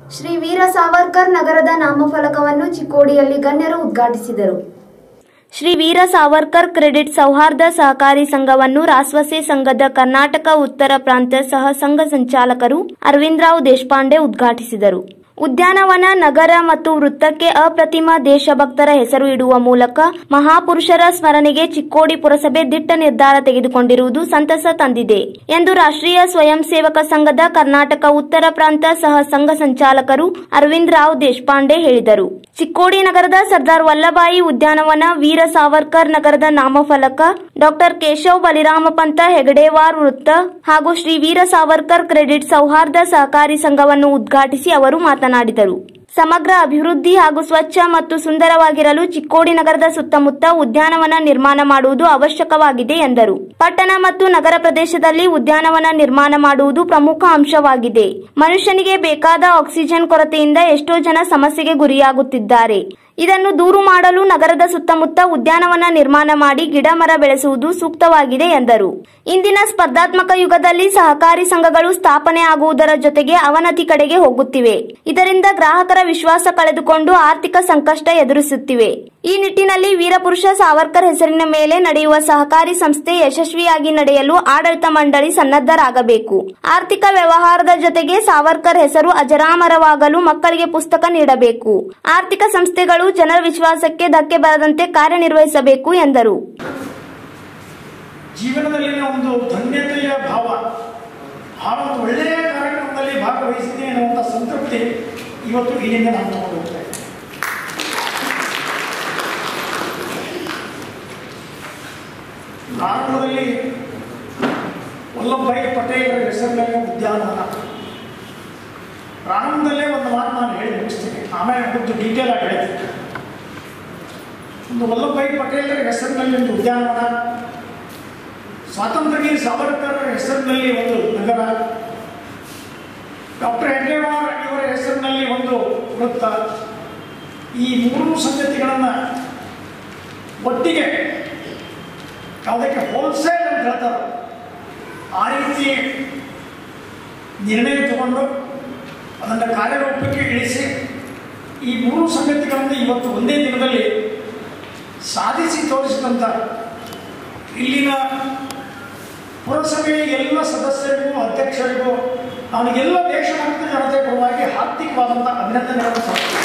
ಶ್ರೀ ವೀರ ಸಾವರ್ಕರ್ ನಗರದ ನಾಮಫಲಕವನ್ನು ಚಿಕ್ಕೋಡಿಯಲ್ಲಿ ಗಣ್ಯರು ಉದ್ಘಾಟಿಸಿದರು ಶ್ರೀ ವೀರ ಸಾವರ್ಕರ್ ಕ್ರೆಡಿಟ್ ಸೌಹಾರ್ದ ಸಹಕಾರಿ ಸಂಘವನ್ನು ರಾಸ್ವಸೆ ಸಂಘದ ಕರ್ನಾಟಕ ಉತ್ತರ ಪ್ರಾಂತ ಸಹ ಸಂಘ ಸಂಚಾಲಕರು ಅರವಿಂದರಾವ್ ದೇಶಪಾಂಡೆ ಉದ್ಘಾಟಿಸಿದರು ಉದ್ಯಾನವನ ನಗರ ಮತ್ತು ವೃತ್ತಕ್ಕೆ ಅಪ್ರತಿಮ ದೇಶಭಕ್ತರ ಹೆಸರು ಇಡುವ ಮೂಲಕ ಮಹಾಪುರುಷರ ಸ್ಮರಣೆಗೆ ಚಿಕ್ಕೋಡಿ ಪುರಸಭೆ ದಿಟ್ಟ ನಿರ್ಧಾರ ತೆಗೆದುಕೊಂಡಿರುವುದು ಸಂತಸ ತಂದಿದೆ ಎಂದು ರಾಷ್ಟ್ರೀಯ ಸ್ವಯಂ ಸೇವಕ ಸಂಘದ ಕರ್ನಾಟಕ ಉತ್ತರ ಪ್ರಾಂತ ಸಹ ಸಂಘ ಸಂಚಾಲಕರು ಅರವಿಂದ್ ರಾವ್ ದೇಶಪಾಂಡೆ ಹೇಳಿದರು ಚಿಕ್ಕೋಡಿ ನಗರದ ಸರ್ದಾರ್ ವಲ್ಲಭಾಯಿ ಉದ್ಯಾನವನ ವೀರ ಸಾವರ್ಕರ್ ನಗರದ ನಾಮಫಲಕ ಡಾಕ್ಟರ್ ಕೇಶವ್ ಬಲಿರಾಮ ಪಂತ ಹೆಗಡೇವಾರ್ ವೃತ್ತ ಹಾಗೂ ಶ್ರೀ ವೀರ ಸಾವರ್ಕರ್ ಕ್ರೆಡಿಟ್ ಸೌಹಾರ್ದ ಸಹಕಾರಿ ಸಂಘವನ್ನು ಉದ್ಘಾಟಿಸಿ ಅವರು ಮಾತನಾಡಿದರು ಸಮಗ್ರ ಅಭಿವೃದ್ಧಿ ಹಾಗೂ ಸ್ವಚ್ಛ ಮತ್ತು ಸುಂದರವಾಗಿರಲು ಚಿಕ್ಕೋಡಿ ನಗರದ ಸುತ್ತಮುತ್ತ ಉದ್ಯಾನವನ ನಿರ್ಮಾಣ ಮಾಡುವುದು ಅವಶ್ಯಕವಾಗಿದೆ ಎಂದರು ಪಟ್ಟಣ ಮತ್ತು ನಗರ ಪ್ರದೇಶದಲ್ಲಿ ಉದ್ಯಾನವನ ನಿರ್ಮಾಣ ಮಾಡುವುದು ಪ್ರಮುಖ ಅಂಶವಾಗಿದೆ ಮನುಷ್ಯನಿಗೆ ಬೇಕಾದ ಆಕ್ಸಿಜನ್ ಕೊರತೆಯಿಂದ ಎಷ್ಟೋ ಜನ ಸಮಸ್ಯೆಗೆ ಗುರಿಯಾಗುತ್ತಿದ್ದಾರೆ ಇದನ್ನು ದೂರು ಮಾಡಲು ನಗರದ ಸುತ್ತಮುತ್ತ ಉದ್ಯಾನವನ ನಿರ್ಮಾಣ ಮಾಡಿ ಗಿಡ ಮರ ಬೆಳೆಸುವುದು ಸೂಕ್ತವಾಗಿದೆ ಎಂದರು ಇಂದಿನ ಸ್ಪರ್ಧಾತ್ಮಕ ಯುಗದಲ್ಲಿ ಸಹಕಾರಿ ಸಂಘಗಳು ಸ್ಥಾಪನೆ ಆಗುವುದರ ಜೊತೆಗೆ ಅವನತಿ ಕಡೆಗೆ ಹೋಗುತ್ತಿವೆ ಇದರಿಂದ ಗ್ರಾಹಕರ ವಿಶ್ವಾಸ ಕಳೆದುಕೊಂಡು ಆರ್ಥಿಕ ಸಂಕಷ್ಟ ಎದುರಿಸುತ್ತಿವೆ ಈ ನಿಟ್ಟಿನಲ್ಲಿ ವೀರಪುರುಷ ಸಾವರ್ಕರ್ ಹೆಸರಿನ ಮೇಲೆ ನಡೆಯುವ ಸಹಕಾರಿ ಸಂಸ್ಥೆ ಯಶಸ್ವಿಯಾಗಿ ನಡೆಯಲು ಆಡಳಿತ ಮಂಡಳಿ ಸನ್ನದ್ಧರಾಗಬೇಕು ಆರ್ಥಿಕ ವ್ಯವಹಾರದ ಜೊತೆಗೆ ಸಾವರ್ಕರ್ ಹೆಸರು ಅಜರಾಮರವಾಗಲು ಮಕ್ಕಳಿಗೆ ಪುಸ್ತಕ ನೀಡಬೇಕು ಆರ್ಥಿಕ ಸಂಸ್ಥೆಗಳು ಜನರ ವಿಶ್ವಾಸಕ್ಕೆ ಧಕ್ಕೆ ಬರದಂತೆ ಕಾರ್ಯನಿರ್ವಹಿಸಬೇಕು ಎಂದರು ಜೀವನದಲ್ಲಿನ ಒಂದು ಧನ್ಯತೆಯ ಭಾವ ಆ ಒಂದು ಒಳ್ಳೆಯ ಕಾರ್ಯಕ್ರಮದಲ್ಲಿ ಭಾಗವಹಿಸಿದೆ ಅನ್ನುವಂಥ ಸಂತೃಪ್ತಿ ಇವತ್ತು ಇಲ್ಲಿಂದ ನಾನು ತಗೊಂಡು ಹೋಗ್ತಾ ಇದ್ದೇನೆ ಪ್ರಾರಂಭದಲ್ಲಿ ವಲ್ಲಭಭಾಯಿ ಪಟೇಲರ ಹೆಸರಿನಲ್ಲಿ ಉದ್ಯಾನವನ ಪ್ರಾರಂಭದಲ್ಲೇ ಒಂದು ಮಾತು ನಾನು ಹೇಳಿ ಮುಗಿಸ್ತೀನಿ ಆಮೇಲೆ ಒಂದು ಡೀಟೇಲ್ ಆಗಿ ಹೇಳ್ತೀನಿ ಒಂದು ವಲ್ಲಭಭಾಯಿ ಪಟೇಲರ ಹೆಸರಿನಲ್ಲಿ ಒಂದು ಉದ್ಯಾನವನ ಸ್ವಾತಂತ್ರ್ಯವೀರ ಸಾವರ್ಕರ್ ಹೆಸರಿನಲ್ಲಿ ಒಂದು ನಗರ ಡಾಕ್ಟರ್ ಹೆಡ್ಗೇವಾರ್ ಇವರ ಹೆಸರಿನಲ್ಲಿ ಒಂದು ವೃತ್ತ ಈ ಮೂರು ಸಂಗತಿಗಳನ್ನು ಒಟ್ಟಿಗೆ ಯಾವುದಕ್ಕೆ ಹೋಲ್ಸೇಲ್ ಅಂತ ಹೇಳ್ತಾರೆ ಆ ರೀತಿ ನಿರ್ಣಯ ತಗೊಂಡು ಅದನ್ನು ಕಾರ್ಯರೂಪಕ್ಕೆ ಇಳಿಸಿ ಈ ಮೂರು ಸಂಗತಿಗಳನ್ನು ಇವತ್ತು ಒಂದೇ ದಿನದಲ್ಲಿ ಸಾಧಿಸಿ ತೋರಿಸಿದಂಥ ಇಲ್ಲಿನ ಪುರಸಭೆಯ ಎಲ್ಲ ಸದಸ್ಯರಿಗೂ ಅಧ್ಯಕ್ಷರಿಗೂ ನಾನು ಎಲ್ಲ ದೇಶಭಕ್ತ ಜನತೆ ಪರವಾಗಿ ಹಾರ್ದಿಕವಾದಂಥ ಅಭಿನಂದನೆಗಳನ್ನು ಸಲ್ಲಿಸ್ತೇನೆ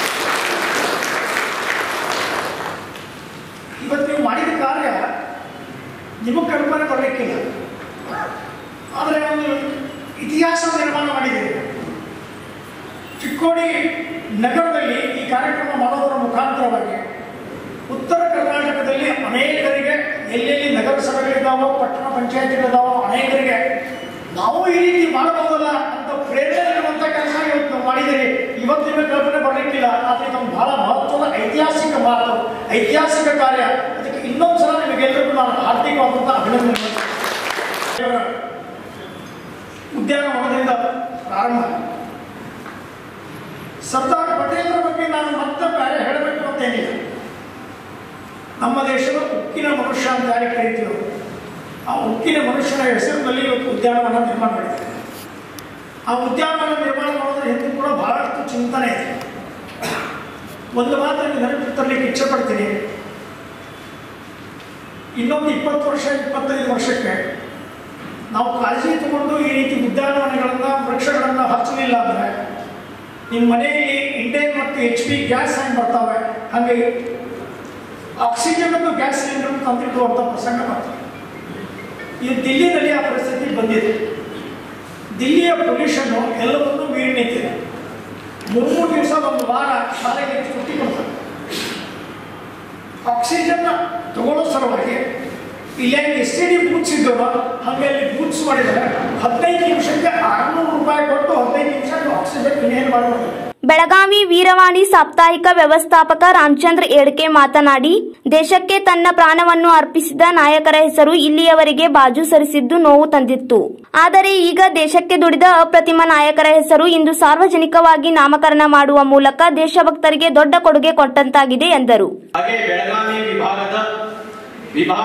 ಇವತ್ತು ನೀವು ಮಾಡಿದ ಕಾರ್ಯ ನಿಮಗೆ ಕಲ್ಪನೆ ಬರಲಿಕ್ಕಿಲ್ಲ ಆದರೆ ಒಂದು ಇತಿಹಾಸ ನಿರ್ಮಾಣ ಮಾಡಿದ್ದೀರಿ ಚಿಕ್ಕೋಡಿ ನಗರದಲ್ಲಿ ಈ ಕಾರ್ಯಕ್ರಮ ಮಾಡೋದರ ಮುಖಾಂತರವಾಗಿ ಉತ್ತರ ಕರ್ನಾಟಕದಲ್ಲಿ ಅನೇಕರಿಗೆ ಎಲ್ಲೆಲ್ಲಿ ನಗರಸಭೆಗಳಿದ್ದಾವೋ ಪಟ್ಟಣ ಪಂಚಾಯತಿಗಳಿದ್ದಾವೋ ಅನೇಕರಿಗೆ ನಾವು ಈ ರೀತಿ ಮಾಡಬಹುದಲ್ಲ ಅಂತ ಪ್ರೇರಣೆ ನೀಡುವಂಥ ಕೆಲಸ ಇವತ್ತು ನಾವು ಮಾಡಿದ್ದೀರಿ ಇವತ್ತು ನಿಮಗೆ ಕಲ್ಪನೆ ಬರಲಿಕ್ಕಿಲ್ಲ ಆದರೆ ಇದೊಂದು ಬಹಳ ಮಹತ್ವದ ಐತಿಹಾಸಿಕ ಮಾತು ಐತಿಹಾಸಿಕ ಕಾರ್ಯ ಅದಕ್ಕೆ ಇನ್ನೊಂದು ಸಲ ನಿಮಗೆಲ್ಲರಿಗೂ ನಾನು ಹಾರ್ದಿಕವಾದಂಥ ಅಭಿನಂದನೆ ಉದ್ಯಾನವನದಿಂದ ಪ್ರಾರಂಭ ಸರ್ದಾರ್ ಪಟೇಲರ ಬಗ್ಗೆ ನಾನು ಮತ್ತೆ ಬೇರೆ ಹೇಳಬೇಕು ಅಂತೇನಿಲ್ಲ ನಮ್ಮ ದೇಶದ ಉಕ್ಕಿನ ಮನುಷ್ಯ ಅಂತ ಯಾರಿಗೆ ಕರೀತೀವಿ ಆ ಉಕ್ಕಿನ ಮನುಷ್ಯನ ಹೆಸರಿನಲ್ಲಿ ಇವತ್ತು ಉದ್ಯಾನವನ ನಿರ್ಮಾಣ ಮಾಡಿದ್ದಾರೆ ಆ ಉದ್ಯಾನವನ ನಿರ್ಮಾಣ ಮಾಡೋದ್ರ ಹಿಂದೆ ಕೂಡ ಬಹಳಷ್ಟು ಚಿಂತನೆ ಇದೆ ಒಂದು ಮಾತ್ರ ನೆನಪು ತರಲಿಕ್ಕೆ ಇಚ್ಛೆ ಪಡ್ತೀನಿ ಇನ್ನೊಂದು ಇಪ್ಪತ್ತು ವರ್ಷ ಇಪ್ಪತ್ತೈದು ವರ್ಷಕ್ಕೆ ನಾವು ಕಾಳಜಿ ತಗೊಂಡು ಈ ರೀತಿ ಉದ್ಯಾನವನಗಳನ್ನು ವೃಕ್ಷಗಳನ್ನು ಹಚ್ಚಲಿಲ್ಲ ಅಂದರೆ ನಿಮ್ಮ ಮನೆಯಲ್ಲಿ ಇಂಡೇನ್ ಮತ್ತು ಎಚ್ ಪಿ ಗ್ಯಾಸ್ ಹೆಂಗೆ ಬರ್ತಾವೆ ಹಾಗೆ ಆಕ್ಸಿಜನ್ ಮತ್ತು ಗ್ಯಾಸ್ ಸಿಲಿಂಡರ್ ತಂದಿಡುವಂಥ ಪ್ರಸಂಗ ಬರ್ತದೆ ಇದು ದಿಲ್ಲಿನಲ್ಲಿ ಆ ಪರಿಸ್ಥಿತಿ ಬಂದಿದೆ ದಿಲ್ಲಿಯ ಪೊಲ್ಯೂಷನ್ನು ಎಲ್ಲವನ್ನೂ ಮೀರಿ ನಿಂತಿದೆ ಮೂರು ದಿವಸ ಒಂದು ವಾರ ಶಾಲೆಗೆ ಸುಟ್ಟಿ ಕೊಡ್ತಾರೆ ಆಕ್ಸಿಜನ್ ತಗೊಳ್ಳೋ ಸಲುವಾಗಿ ಇಲ್ಲಿ ಎಸ್ ಟಿ ಡಿ ಬೂತ್ಸ್ ಇದ್ದವ ಹಾಗೆ ಅಲ್ಲಿ ಬೂತ್ಸ್ ಮಾಡಿದ್ದಾರೆ ಹದಿನೈದು ನಿಮಿಷಕ್ಕೆ ಆರುನೂರು ರೂಪಾಯಿ ಕೊಟ್ಟು ಹದಿನೈದು ನಿಮಿಷ ಆಕ್ಸಿಜನ್ ಇನ್ಹೇಲ್ ಮಾಡಬಹುದು ಬೆಳಗಾವಿ ವೀರವಾಣಿ ಸಾಪ್ತಾಹಿಕ ವ್ಯವಸ್ಥಾಪಕ ರಾಮಚಂದ್ರ ಏಡ್ಕೆ ಮಾತನಾಡಿ ದೇಶಕ್ಕೆ ತನ್ನ ಪ್ರಾಣವನ್ನು ಅರ್ಪಿಸಿದ ನಾಯಕರ ಹೆಸರು ಇಲ್ಲಿಯವರೆಗೆ ಬಾಜು ಸರಿಸಿದ್ದು ನೋವು ತಂದಿತ್ತು ಆದರೆ ಈಗ ದೇಶಕ್ಕೆ ದುಡಿದ ಅಪ್ರತಿಮ ನಾಯಕರ ಹೆಸರು ಇಂದು ಸಾರ್ವಜನಿಕವಾಗಿ ನಾಮಕರಣ ಮಾಡುವ ಮೂಲಕ ದೇಶಭಕ್ತರಿಗೆ ದೊಡ್ಡ ಕೊಡುಗೆ ಕೊಟ್ಟಂತಾಗಿದೆ ಎಂದರು ಹಾಗೆ ಬೆಳಗಾವಿ ವಿಭಾಗದ ವಿಭಾಗ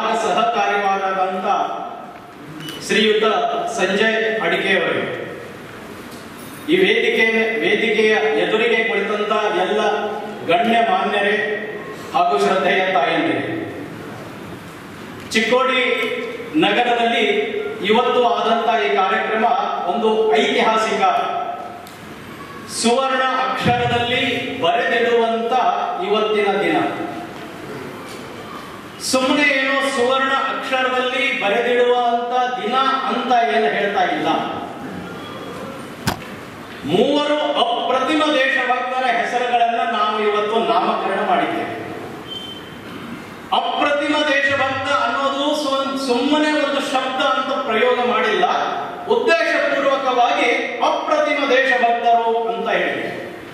ಸಹಕಾರ್ಯವಾದಂಥ ಶ್ರೀಯುತ ಸಂಜಯ್ ಅಡಿಕೆಯವರು ಈ ವೇದಿಕೆ ವೇದಿಕೆಯ ಎದುರಿಗೆ ಕುಳಿತಂತ ಎಲ್ಲ ಗಣ್ಯ ಮಾನ್ಯರೇ ಹಾಗೂ ಶ್ರದ್ಧೆಯ ತಾಯಂದಿರೇ ಚಿಕ್ಕೋಡಿ ನಗರದಲ್ಲಿ ಇವತ್ತು ಆದಂತ ಈ ಕಾರ್ಯಕ್ರಮ ಒಂದು ಐತಿಹಾಸಿಕ ಸುವರ್ಣ ಅಕ್ಷರದಲ್ಲಿ ಬರೆದಿಡುವಂತ ಇವತ್ತಿನ ದಿನ ಸುಮ್ಮನೆ ಏನೋ ಸುವರ್ಣ ಅಕ್ಷರದಲ್ಲಿ ಬರೆದಿಡುವಂತ ದಿನ ಅಂತ ಏನು ಹೇಳ್ತಾ ಇಲ್ಲ ಮೂವರು ಅಪ್ರತಿಮ ದೇಶಭಕ್ತರ ಹೆಸರುಗಳನ್ನ ನಾವು ಇವತ್ತು ನಾಮಕರಣ ಮಾಡಿದ್ದೇವೆ ಅಪ್ರತಿಮ ದೇಶಭಕ್ತ ಅನ್ನೋದು ಸು- ಸುಮ್ಮನೆ ಒಂದು ಶಬ್ದ ಅಂತ ಪ್ರಯೋಗ ಮಾಡಿಲ್ಲ ಉದ್ದೇಶಪೂರ್ವಕವಾಗಿ ಅಪ್ರತಿಮ ದೇಶಭಕ್ತರು ಅಂತ ಹೇಳಿದೆ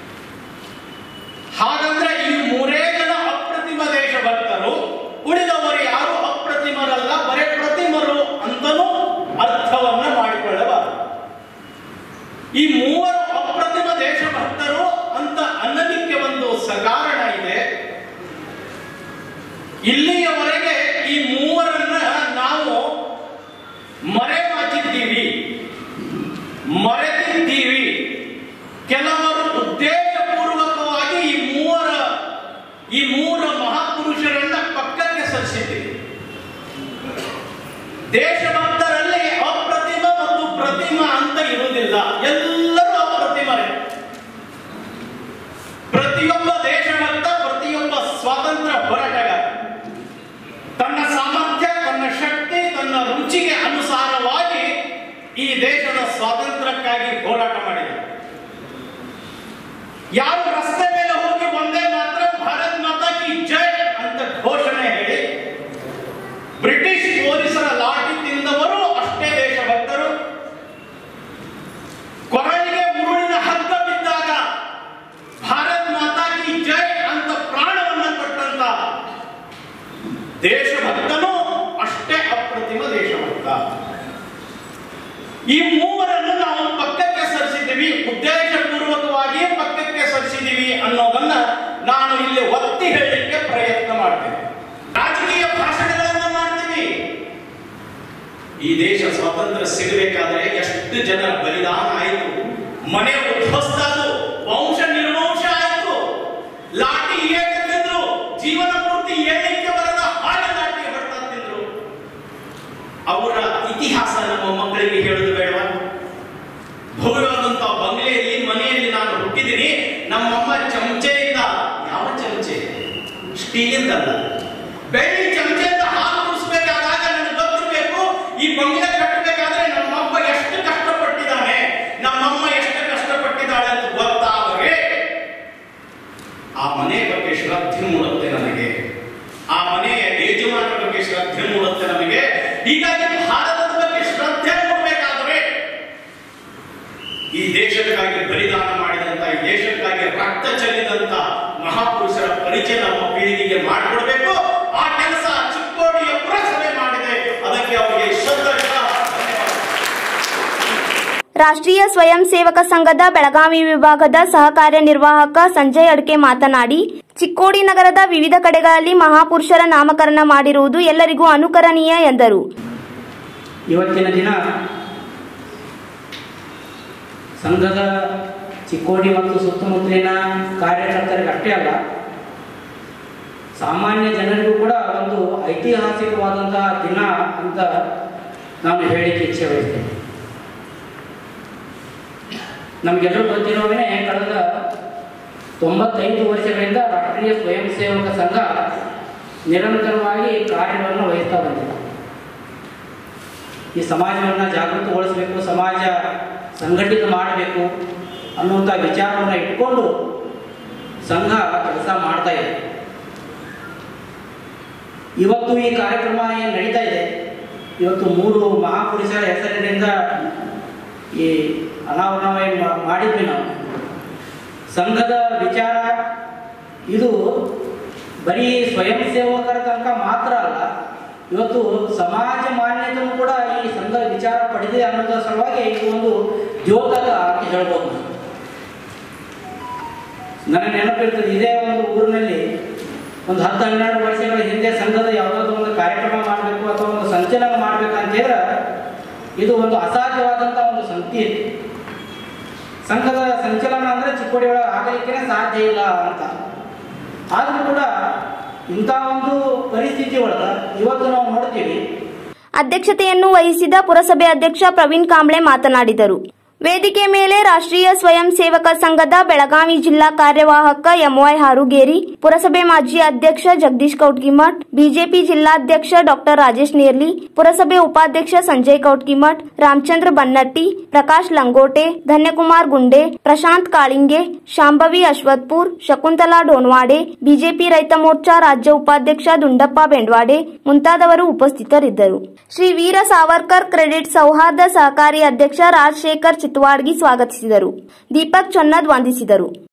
ಹಾಗಂದ್ರೆ ಈ ಮೂರೇ ಜನ ಅಪ್ರತಿಮ ದೇಶಭಕ್ತರು ಉಳಿದವರು ಯಾರು ಅಪ್ರತಿಮರಲ್ಲ ಬರೇ ಪ್ರತಿಮರು ಅಂತನೂ ಅರ್ಥವನ್ನ ಮಾಡಿಕೊಳ್ಳಬಾರದು ಈ ಮೂವರು ಅಪ್ರತಿಮ ದೇಶಭಕ್ತರು ಅಂತ ಅನ್ನಲಿಕ್ಕೆ ಒಂದು ಸಕಾರಣ ಇದೆ ಇಲ್ಲಿಯವರೆಗೆ ಈ ಮೂವರನ್ನ ನಾವು ಮರೆಮಾಚಿದ್ದೀವಿ ಮರೆತಿದ್ದೀವಿ ಕೆಲವರು ಉದ್ದೇಶಪೂರ್ವಕವಾಗಿ ಈ ಮೂವರ ಈ ಮೂರ ಮಹಾಪುರುಷರನ್ನ ಪಕ್ಕಕ್ಕೆ ಸರಿಸಿದ್ದೀವಿ ದೇಶಭಕ್ತರಲ್ಲಿ ಅಪ್ರತಿಮ ಮತ್ತು ಪ್ರತಿಮ ಅಂತ ಇರುವುದಿಲ್ಲ ಎಲ್ಲರೂ ಅಪ್ರತಿಮರೇ ಪ್ರತಿಯೊಬ್ಬ ದೇಶಭಕ್ತ ಪ್ರತಿಯೊಬ್ಬ ಸ್ವಾತಂತ್ರ್ಯ ಹೋರಾಟಗಾರ ತನ್ನ ಸಾಮರ್ಥ್ಯ ತನ್ನ ಶಕ್ತಿ ತನ್ನ ರುಚಿಗೆ ಅನುಸಾರವಾಗಿ ಈ ದೇಶದ ಸ್ವಾತಂತ್ರ್ಯಕ್ಕಾಗಿ ಹೋರಾಟ ಮಾಡಿದ ಯಾರು ರಸ್ತೆ ಮೇಲೆ ಹೋಗಿ ಒಂದೇ ಮಾತ್ರ ಭಾರತ್ ಮಾತಾ ಕಿ ಜೈ ಅಂತ ಘೋಷಣೆ ಹೇಳಿ ಬ್ರಿಟಿಷ್ ಪೊಲೀಸರ ಲಾಠಿ ತಿಂದವರು ಅಷ್ಟೇ ದೇಶಭಕ್ತರು ಕೊರಳಿಗೆ ಮುರುಳಿನ ಹಗ್ಗ ಬಿದ್ದಾಗ ಭಾರತ್ ಮಾತಾ ಕಿ ಜೈ ಅಂತ ಪ್ರಾಣವನ್ನ ಕೊಟ್ಟಂತ ದೇಶಭಕ್ತನು ಅಷ್ಟೇ ಅಪ್ರತಿಮ ದೇಶಭಕ್ತ ಈ ಮೂವರನ್ನು ನಾವು ಪಕ್ಕಕ್ಕೆ ಸರಿಸಿದ್ದೀವಿ ಉದ್ದೇಶಪೂರ್ವಕವಾಗಿ ಪಕ್ಕಕ್ಕೆ ಸರಿಸಿದ್ದೀವಿ ಅನ್ನೋದನ್ನ ನಾನು ಇಲ್ಲಿ ಒತ್ತಿ ಹೇಳಲಿಕ್ಕೆ ಪ್ರಯತ್ನ ಮಾಡ್ತೇನೆ ರಾಜಕೀಯ ಭಾಷಣಗಳನ್ನ ಮಾಡ್ತೀವಿ ಈ ದೇಶ ಸ್ವಾತಂತ್ರ್ಯ ಸಿಗಬೇಕಾದ್ರೆ ಎಷ್ಟು ಜನರ ಬಲಿದಾನ ಆಯಿತು ಮನೆ ಉದ್ಧ್ವಸ್ತ ಆದವು, ವಂಶ ನಿರ್ವಂಶ ಆಯಿತು ಲಾಠಿ ಏಕೆ ತಿಂದ್ರು ಜೀವನ ಪೂರ್ತಿ ಏಳಿಕೆ ಬರದ ಹಾಗೆ ಲಾಠಿ ಹೊಡ್ತಾ ತಿಂದ್ರು ಅವರ ಇತಿಹಾಸ ನಮ್ಮ ಮಕ್ಕಳಿಗೆ ಹೇಳುದು ಬೇಡವಾ ಭವ್ಯವಾದಂತಹ ಬಂಗ್ಲೆಯಲ್ಲಿ ಮನೆಯಲ್ಲಿ ನಾನು ಹುಟ್ಟಿದ್ದೀನಿ ನಮ್ಮಮ್ಮ ಚಮಚೆಯಿಂದ ಯಾವ ಚಮಚೆ ಸ್ಟೀಲಿಂದ ಅಲ್ಲ ಬೆಳ್ಳಿ ಚಮಚೆಯಿಂದ ಹಾಲು ಕುಡಿಸ್ಬೇಕಾದಾಗ ನನಗೆ ಗೊತ್ತಿರಬೇಕು ಈ ಬಂಗ್ಲೆ ಕಟ್ಟಬೇಕಾದ್ರೆ ನಮ್ಮಪ್ಪ ಎಷ್ಟು ಕಷ್ಟಪಟ್ಟಿದ್ದಾನೆ ನಮ್ಮಮ್ಮ ಎಷ್ಟು ಕಷ್ಟಪಟ್ಟಿದ್ದಾಳೆ ಅಂತ ಗೊತ್ತಾದರೆ ಆ ಮನೆ ಬಗ್ಗೆ ಶ್ರದ್ಧೆ ಮೂಡುತ್ತೆ ನನಗೆ ಆ ಮನೆಯ ಯಜಮಾನರ ಬಗ್ಗೆ ಶ್ರದ್ಧೆ ಮೂಡುತ್ತೆ ನಮಗೆ ಹೀಗಾಗಿ ಭಾರತದ ಬಗ್ಗೆ ಶ್ರದ್ಧೆ ಮೂಡಬೇಕಾದ್ರೆ ಈ ದೇಶಕ್ಕಾಗಿ ಬಲಿದಾನ ಮಾಡಿದಂತ ಈ ದೇಶಕ್ಕಾಗಿ ರಕ್ತ ಚೆಲ್ಲಿದಂತ ಮಹಾಪುರುಷರ ಪರಿಚಯ ನಮ್ಮ ಪೀಳಿಗೆಗೆ ಮಾಡಿಕೊಡ್ಬೇಕು ಆ ಕೆಲಸ ಚಿಕ್ಕೋಡಿಯ ಪುರಸಭೆ ಮಾಡಿದೆ ಅದಕ್ಕೆ ಅವರಿಗೆ ಶ್ರದ್ಧೆ ಧನ್ಯವಾದ ರಾಷ್ಟ್ರೀಯ ಸ್ವಯಂ ಸೇವಕ ಸಂಘದ ಬೆಳಗಾವಿ ವಿಭಾಗದ ಸಹ ಕಾರ್ಯನಿರ್ವಾಹಕ ಸಂಜಯ್ ಅಡ್ಕೆ ಮಾತನಾಡಿ ಚಿಕ್ಕೋಡಿ ನಗರದ ವಿವಿಧ ಕಡೆಗಳಲ್ಲಿ ಮಹಾಪುರುಷರ ನಾಮಕರಣ ಮಾಡಿರುವುದು ಎಲ್ಲರಿಗೂ ಅನುಕರಣೀಯ ಎಂದರು ಇವತ್ತಿನ ದಿನ ಸಂಘದ ಚಿಕ್ಕೋಡಿ ಮತ್ತು ಸುತ್ತಮುತ್ತಲಿನ ಕಾರ್ಯಕರ್ತರಿಗೆ ಅಷ್ಟೇ ಅಲ್ಲ ಸಾಮಾನ್ಯ ಜನರಿಗೂ ಕೂಡ ಒಂದು ಐತಿಹಾಸಿಕವಾದಂತಹ ದಿನ ಅಂತ ನಾನು ಹೇಳಲಿಕ್ಕೆ ಇಚ್ಛೆ ಬಯಸ್ತೇನೆ ನಮಗೆಲ್ಲರೂ ಗೊತ್ತಿರೋನೇ ಕಳೆದ ತೊಂಬತ್ತೈದು ವರ್ಷಗಳಿಂದ ರಾಷ್ಟ್ರೀಯ ಸ್ವಯಂ ಸೇವಕ ಸಂಘ ನಿರಂತರವಾಗಿ ಕಾರ್ಯವನ್ನು ವಹಿಸ್ತಾ ಬಂದಿದೆ ಈ ಸಮಾಜವನ್ನು ಜಾಗೃತಗೊಳಿಸಬೇಕು ಸಮಾಜ ಸಂಘಟಿತ ಮಾಡಬೇಕು ಅನ್ನುವಂಥ ವಿಚಾರವನ್ನು ಇಟ್ಕೊಂಡು ಸಂಘ ಕೆಲಸ ಮಾಡ್ತಾ ಇದೆ ಇವತ್ತು ಈ ಕಾರ್ಯಕ್ರಮ ಏನು ನಡೀತಾ ಇದೆ ಇವತ್ತು ಮೂರು ಮಹಾಪುರುಷರ ಹೆಸರಿನಿಂದ ಈ ಅನಾವರಣ ಏನ್ ಮಾ- ಮಾಡಿದ್ವಿ ನಾವು ಸಂಘದ ವಿಚಾರ ಇದು ಬರೀ ಸ್ವಯಂ ಸೇವಕರ ತನಕ ಮಾತ್ರ ಅಲ್ಲ ಇವತ್ತು ಸಮಾಜ ಮಾನ್ಯತೆಯೂ ಕೂಡ ಈ ಸಂಘ ವಿಚಾರ ಪಡೆದಿದೆ ಅನ್ನೋದರ ಸಲುವಾಗಿ ಇದು ಒಂದು ದ್ಯೋತಕ ಅಂತ ಹೇಳ್ಬೋದು ನಾವು. ನನಗೆ ನೆನಪಿರ್ತದೆ ಇದೇ ಒಂದು ಊರಿನಲ್ಲಿ ಒಂದು ಹತ್ತು ಹನ್ನೆರಡು ವರ್ಷಗಳ ಹಿಂದೆ ಸಂಘದ ಯಾವುದಾದ್ರು ಒಂದು ಕಾರ್ಯಕ್ರಮ ಮಾಡಬೇಕು ಅಥವಾ ಒಂದು ಸಂಚಲನ ಮಾಡಬೇಕಂತ ಹೇಳಿದ್ರೆ ಇದು ಒಂದು ಅಸಾಧ್ಯವಾದಂಥ ಒಂದು ಸಂಗತಿ ಇತ್ತು ಸಂಘದ ಸಂಚಲನ ಅಂದರೆ ಚಿಕ್ಕೋಡಿ ಒಳಗೆ ಆಗಲಿಕ್ಕೆ ಸಾಧ್ಯ ಇಲ್ಲ ಅಂತ ಆದರೂ ಕೂಡ ಇಂಥ ಒಂದು ಪರಿಸ್ಥಿತಿ ಒಳಗೆ ಇವತ್ತು ನಾವು ನೋಡ್ತೀವಿ ಅಧ್ಯಕ್ಷತೆಯನ್ನು ವಹಿಸಿದ ಪುರಸಭೆ ಅಧ್ಯಕ್ಷ ಪ್ರವೀಣ್ ಕಾಂಬ್ಳೆ ಮಾತನಾಡಿದರು ವೇದಿಕೆ ಮೇಲೆ ರಾಷ್ಟ್ರೀಯ ಸ್ವಯಂ ಸೇವಕ ಸಂಘದ ಬೆಳಗಾವಿ ಜಿಲ್ಲಾ ಕಾರ್ಯವಾಹಕ ಎಂವೈ ಹಾರುಗೇರಿ ಪುರಸಭೆ ಮಾಜಿ ಅಧ್ಯಕ್ಷ ಜಗದೀಶ್ ಕೌಟ್ಗಿಮಠ್ ಬಿಜೆಪಿ ಜಿಲ್ಲಾಧ್ಯಕ್ಷ ಡಾಕ್ಟರ್ ರಾಜೇಶ್ ನೇರ್ಲಿ ಪುರಸಭೆ ಉಪಾಧ್ಯಕ್ಷ ಸಂಜಯ್ ಕೌಟ್ಗಿಮಠ್ ರಾಮಚಂದ್ರ ಬನ್ನಟ್ಟಿ ಪ್ರಕಾಶ್ ಲಂಗೋಟೆ ಧನ್ಯಕುಮಾರ್ ಗುಂಡೆ ಪ್ರಶಾಂತ್ ಕಾಳಿಂಗೆ ಶಾಂಭವಿ ಅಶ್ವತ್ಪುರ್ ಶಕುಂತಲಾ ಡೋನ್ವಾಡೆ ಬಿಜೆಪಿ ರೈತ ಮೋರ್ಚಾ ರಾಜ್ಯ ಉಪಾಧ್ಯಕ್ಷ ದುಂಡಪ್ಪ ಬೆಂಡ್ವಾಡೆ ಮುಂತಾದವರು ಉಪಸ್ಥಿತರಿದ್ದರು ಶ್ರೀ ವೀರ ಸಾವರ್ಕರ್ ಕ್ರೆಡಿಟ್ ಸೌಹಾರ್ದ ಸಹಕಾರಿ ಅಧ್ಯಕ್ಷ ರಾಜಶೇಖರ್ ಚಿತ್ವಾಡ್ಗಿ ಸ್ವಾಗತಿಸಿದರು ದೀಪಕ್ ಚೊನ್ನದ್ ವಂದಿಸಿದರು